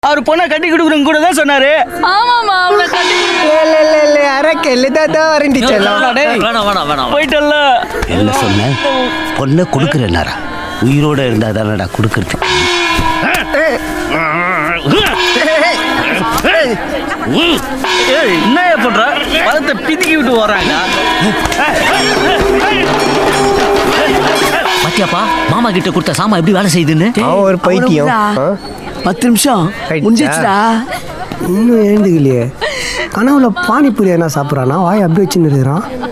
அவர் பொண்ணை கட்டி கொடுக்குறவங்க கூட தான் சொன்னாரு ஆமாமா அவளை கட்டி இல்ல இல்ல இல்ல அரக்க இல்லதா வரண்டி செல்லம் டேய், வேணாம் வேணாம் வேணாம் போயிட்டல்ல என்ன சொன்ன பொண்ணை கொடுக்குறேன்னாரா உயிரோட இருந்தா தானடா கொடுக்கறது ஏய் என்ன பண்ற பழத்தை பிதுக்கி விட்டு வர்றாங்க பாத்தியாப்பா மாமா கிட்ட கொடுத்த சாமா எப்படி வேலை செய்யுதுன்னு அவன் ஒரு பைத்தியம் ஆ? பத்து நிமிஷம் ஆயிடுச்சா? முடிஞ்சிச்சுடா இன்னும் எழுந்துக்கலையே கனவுல பானிபூரி என்ன சாப்பிட்றானா வாய் அப்படி வச்சுன்னு இருக்கிறான்